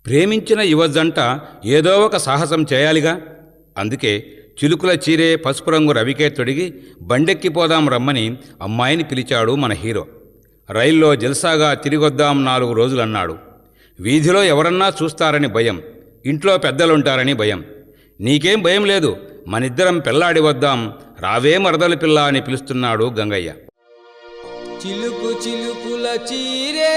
ప్రేమించిన యువజంట ఏదో ఒక సాహసం చేయాలిగా అందుకే చిలుకుల చీరే పసుపు రంగు రవికే తొడిగి బండెక్కిపోదాం రమ్మని అమ్మాయిని పిలిచాడు మన హీరో రైల్లో జల్సాగా తిరిగొద్దాం నాలుగు రోజులన్నాడు వీధిలో ఎవరన్నా చూస్తారని భయం ఇంట్లో పెద్దలుంటారని భయం నీకేం భయం లేదు మనిద్దరం పెళ్లాడి వద్దాం రావే మరదలు పిల్ల అని పిలుస్తున్నాడు గంగయ్య చిలుకు చిలుకుల చీరే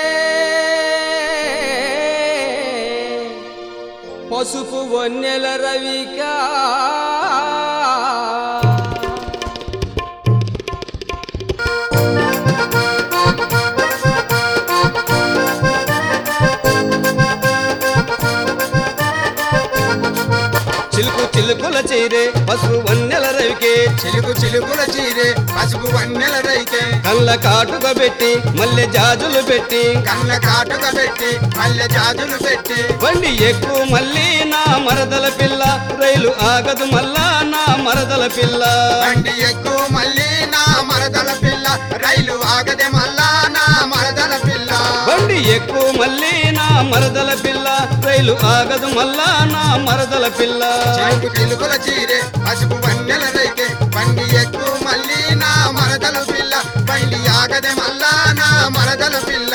పసుపు వన్నెల రవికా చిలుకు చిలుకుల చీరే పసుపు వన్నెల రవికే చిలుకు చిలుకుల చీరే పసుపు వన్నెల రైతే కళ్ళ కాటుక పెట్టి మల్లె జాజులు పెట్టి కళ్ళ కాటుక పెట్టి మల్లె జాజులు పెట్టి బండి ఎక్కువ మళ్ళీ నా మరదల పిల్ల రైలు ఆగదు మళ్ళా నా మరదల పిల్ల బండి ఎక్కువ మళ్ళీ నా మరదల పిల్ల రైలు ఆగదే మళ్ళా నా మరదల పిల్ల బండి ఎక్కువ మళ్ళీ నా మరదల పిల్ల రైలు ఆగదు మళ్ళా నా మరదల పిల్ల చిలుకు చిలుకుల చీరే పసుపు వన్నెల రైతే బండి ఎక్కువ మళ్ళీ నా మరదల పిల్ల బండి ఆగదే మళ్ళా నా మరదల పిల్ల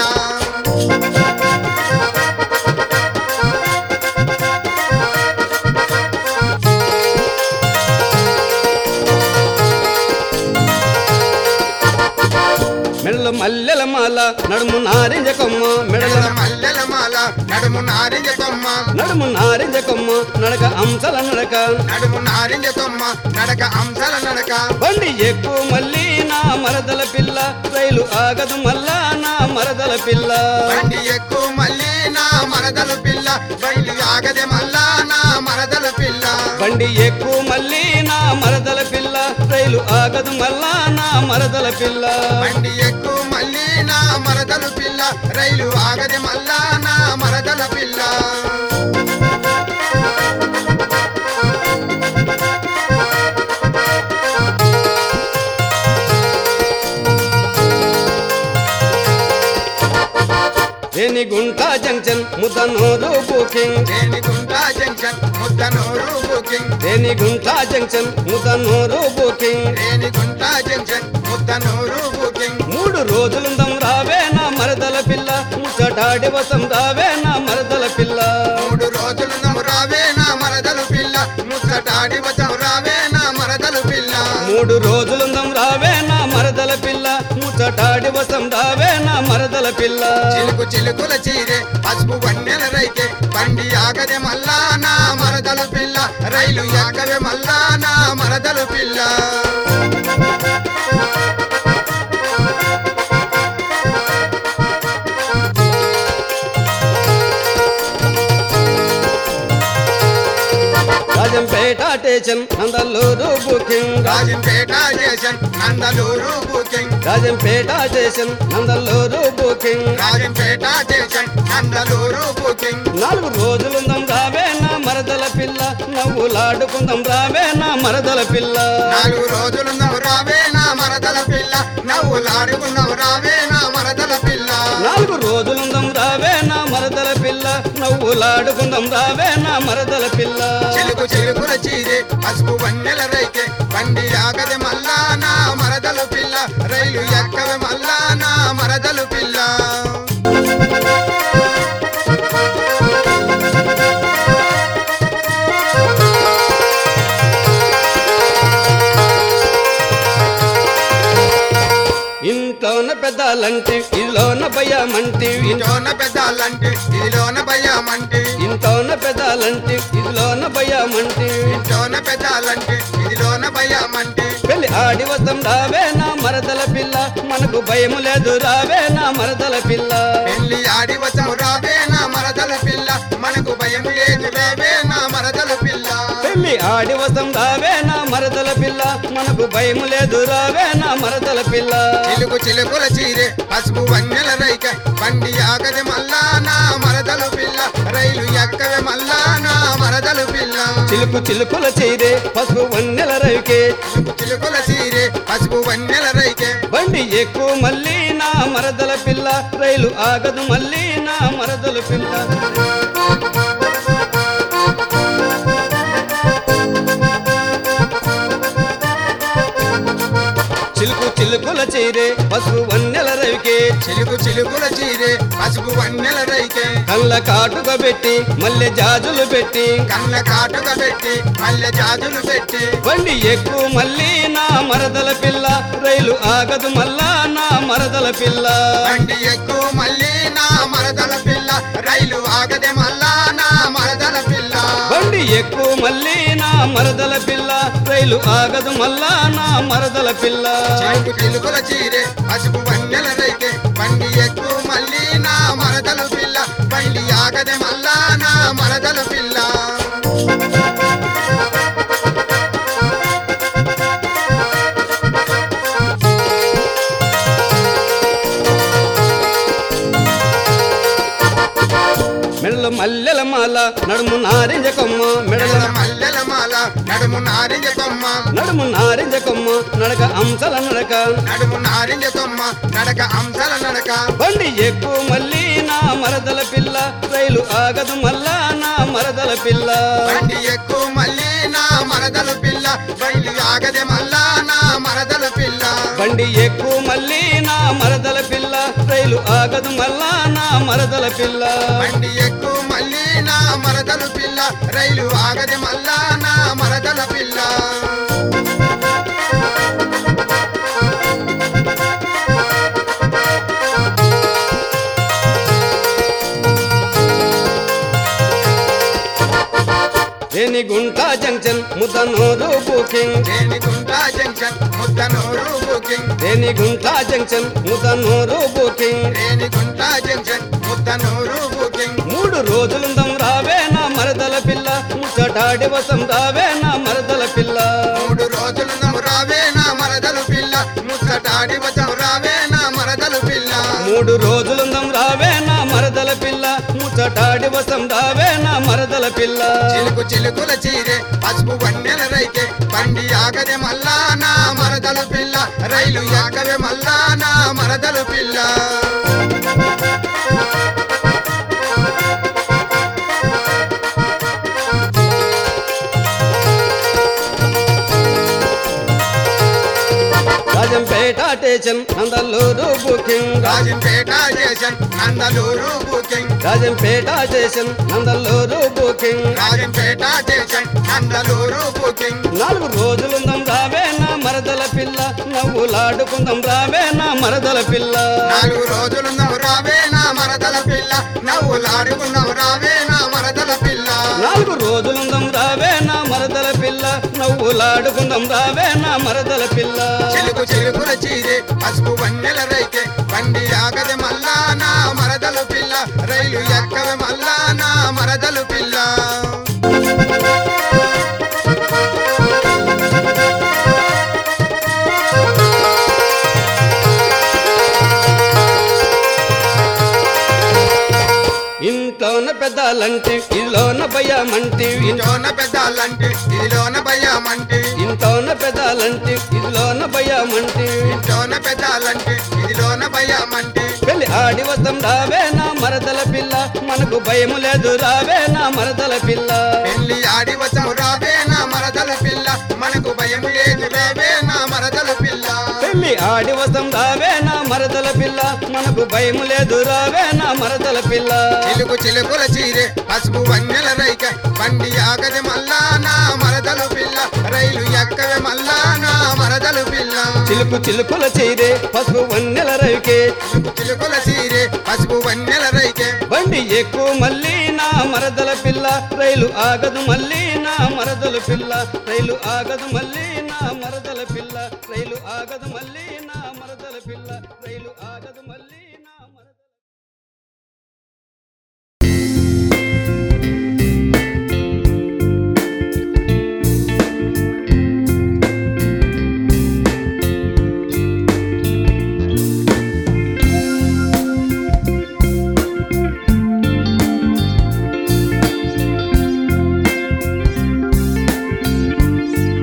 మెడల మల్లెల మాల నడుము నారింజ కొమ్మ మెడల మెడల మల్లెల మాల నడుము నారింజ కొమ్మ నడుము నారింజ కొమ్మ నడక అంశల నడక నడుము నారింజ కొమ్మ నడక అంశల నడక బండి ఎక్కువ మళ్ళీ నా మరదల పిల్ల రైలు ఆగదు మళ్ళా నా మరదల పిల్ల బండి ఎక్కువ మళ్ళీ నా మరదల పిల్ల బండి ఆగదే మళ్ళా నా మరదల పిల్ల బండి ఎక్కువ మళ్ళీ నా మరదల పిల్ల రైలు ఆగదు మళ్ళా నా మరదల పిల్ల బండి ఎక్కువ మళ్ళీ నా మరదల పిల్ల రైలు ఆగదే మళ్ళా నా మరదల పిల్ల గుంట junction Muddanur booking Renigunta junction Muddanur booking గుంట junction Muddanur booking Renigunta junction Muddanur booking మూడు రోజులుందం రావే నా మరదల పిల్ల ముచ్చటాడి వసం రావే నా మరదల పిల్ల మూడు రోజులు నమ్ము రావే నా మరదలు పిల్ల ముచ్చటాడి వచం రావే నా మరదలు పిల్ల మూడు రోజులుందం రావే నా మరదల పిల్ల ముచ్చటాడి వసం రావే నా మరదల పిల్ల చిలుకు చిలుకుల చీరే పసుపు వన్నెల రైతే బండి ఆగదే మల్లా నా మరదలు పిల్ల రైలు ఆగవే మల్లా నా మరదలు పిల్ల Rajampet station Nandalur booking Rajampet station Nandalur booking Rajampet station Nandalur booking Rajampet station Nandalur booking నాలుగు రోజులుందం రావే నా మరదల పిల్ల నవ్వులాడుకుందాం రావే నా మరదల పిల్ల నాలుగు రోజులు నవ్వు రావే నా మరదల పిల్ల నవ్వులాడుకున్నావు రావే నా మరదల పిల్ల నాలుగు రోజులుందం రావే నా మరదల పిల్ల నవ్వులాడుకుందాం రావే నా మరదల పిల్ల చిలుకు చిలుకుల చీరే పసుపు వన్నెల రైకే బండి ఆగదే మల్లా నా మరదలు పిల్ల రైలు ఎక్కవే మల్లా నా మరదలు పిల్ల ఇంట్లోన పెద్దాలంటే ఇదిలోన భయమంటే ఇంట్లోన పెద్దాలంటే ఇదిలోన భయమంటే ఇంట్లోన పెద్దాలంటే ఇదిలోన భయమంటే ఇంట్లోన పెద్దాలంటే ఇదిలోన భయమంటే పెళ్లి ఆడి వద్దాం రావే నా మరదల పిల్ల మనకు భయము లేదు రావే నా మరదల పిల్ల పెళ్లి ఆడి వచ్చావు రావే నా మరదల పిల్ల మనకు భయం లేదు రావే నా మరదల పిల్ల పెళ్లి పెళ్లి ఆడి వసం రావే నా మరదల పిల్ల మనకు భయం లేదు రావే నా మరదల పిల్ల చిలుకు చిలుకుల చీరే పసుపు వన్నెల రైక బండి ఆగది మల్లా నా మరదలు పిల్ల రైలు ఎక్కవే మల్లా నా మరదలు పిల్ల చిలుకు చిలుకుల చీరే పసుపు వన్నెల రవికే చిలుకు చిలుకుల చీరే పసుపు వన్నెల రైకే బండి ఎక్కువ మళ్ళీ నా మరదల పిల్ల రైలు ఆగదు మళ్ళీ నా మరదల పిల్ల చిలుకు చిలుకుల చీరే పసుపు వన్నెల రవికే చిలుకు చిలుకుల చీరే పసుపు వన్నెల రైకే కళ్ళ కాటుక పెట్టి మల్లె జాజులు పెట్టి కళ్ళ కాటుక పెట్టి మల్లె జాజులు పెట్టి బండి ఎక్కువ మళ్ళీ నా మరదల పిల్ల రైలు ఆగదు మళ్ళా నా మరదల పిల్ల బండి ఎక్కువ మళ్ళీ నా మరదల పిల్ల రైలు ఆగదే మల్లా నా మరదల పిల్ల బండి ఎక్కువ మళ్ళీ నా మరదల పిల్ల రైలు ఆగదు మళ్ళా నా మరదల పిల్ల చిలుకు చిలుకుల చీరే పసుపు వన్నెల రైకే బండి ఎక్కువ మళ్ళీ నా మరదలు పిల్ల బండి ఆగదే మల్లా నా మరదలు పిల్ల మెడల మల్లెల మాల నడుము నారింజ కొమ్మ మెడల మెడల మల్లెల మాల నడుము నారింజ కొమ్మ నడుము నారింజ కొమ్మ నడక అంశల నడక నడుము నారింజ కొమ్మ నడక అంశల నడక బండి ఎక్కువ మళ్ళీ నా మరదల పిల్ల రైలు ఆగదు మళ్ళా నా మరదల పిల్ల బండి ఎక్కువ మళ్ళీ నా మరదలు పిల్ల బండి ఆగదే మల్లా నా మరదలు పిల్ల బండి ఎక్కువ మళ్ళీ నా మరదల పిల్ల రైలు ఆగదు మళ్ళా నా మరదల పిల్ల బండి ఎక్కువ మళ్ళీ నా మరదలు పిల్ల రైలు ఆగదే మల్లా నా మరదల పిల్ల Renigunta junction Muddanur booking Renigunta junction Muddanur booking Renigunta junction Muddanur booking Renigunta junction Muddanur booking మూడు రోజులుందం రావే నా మరదల పిల్ల ముచ్చటాడి వసం రావే నా మరదల పిల్ల మూడు రోజులు నమ్ము రావే నా మరదలు పిల్ల ముచ్చటాడి వచం రావే నా మరదలు పిల్ల మూడు రోజులుందం రావే నా మరదల పిల్ల ముచ్చటాడి వసం రావే నా మరదల పిల్ల చిలుకు చిలుకుల చీరే పసుపు వన్నెల రైకే బండి ఆగదే మల్లా నా మరదలు పిల్ల రైలు ఆగవే మల్లా నా మరదలు పిల్ల Rajampet station Nandalur booking Rajampet station Nandalur booking Rajampet station Nandalur booking Rajampet station Nandalur booking నాలుగు రోజులుందం రావే నా మరదల పిల్ల నవ్వులాడుకుందాం రావే నా మరదల పిల్ల నాలుగు రోజులు నవ్వు రావే నా మరదల పిల్ల నవ్వులాడుకున్నావు రావే నా మరదల పిల్ల నాలుగు రోజులుందం రావే నా మరదల పిల్ల నవ్వులాడుకుందాం రావే నా మరదల పిల్ల చిలుకు చిలుకుల చీరే పసుపు వన్నెల రైకే బండి ఆగదే మల్లా నా మరదలు పిల్ల రైలు ఎక్కవే మల్లా నా మరదలు పిల్ల ఇంట్లోన పెద్దాలంటి ఇల్లోన భయమంటి ఇంట్లోన పెద్దాలంటే ఇదిలోన భయమంటే ఇంట్లోన పెద్దాలంటి ఇల్లోన భయమంటి ఇంట్లోన పెద్దాలంటే ఇదిలోన భయమంటే పెళ్లి ఆడి వద్దాం రావే నా మరదల పిల్ల మనకు భయము లేదు రావే నా మరదల పిల్ల పెళ్లి ఆడి వచ్చావు రావే నా మరదల పిల్ల మనకు భయం లేదు రావే నా మరదల పిల్ల పెళ్లి ఆడి వద్దాం రావే నా మరదల పిల్ల మనకు భయము లేదు రావే నా మరదల పిల్ల చిలుకు చిలుకుల చీరే పసుపు వన్నెల రైక బండి ఆగది మల్లా నా మరదలు పిల్ల రైలు ఎక్కవే మల్లా నా మరదలు పిల్ల చిలుకు చిలుకుల చీరే పసుపు వన్నెల రవికే చిలుకు చిలుకుల చీరే పసుపు వన్నెల రైకే బండి ఎక్కువ మళ్ళీ నా మరదల పిల్ల రైలు ఆగదు మళ్ళీ నా మరదల పిల్ల రైలు ఆగదు మళ్ళీ నా మరదల పిల్ల రైలు ఆగదు మళ్ళీ నా మరదల పిల్ల రైలు ఆగదు మళ్ళీ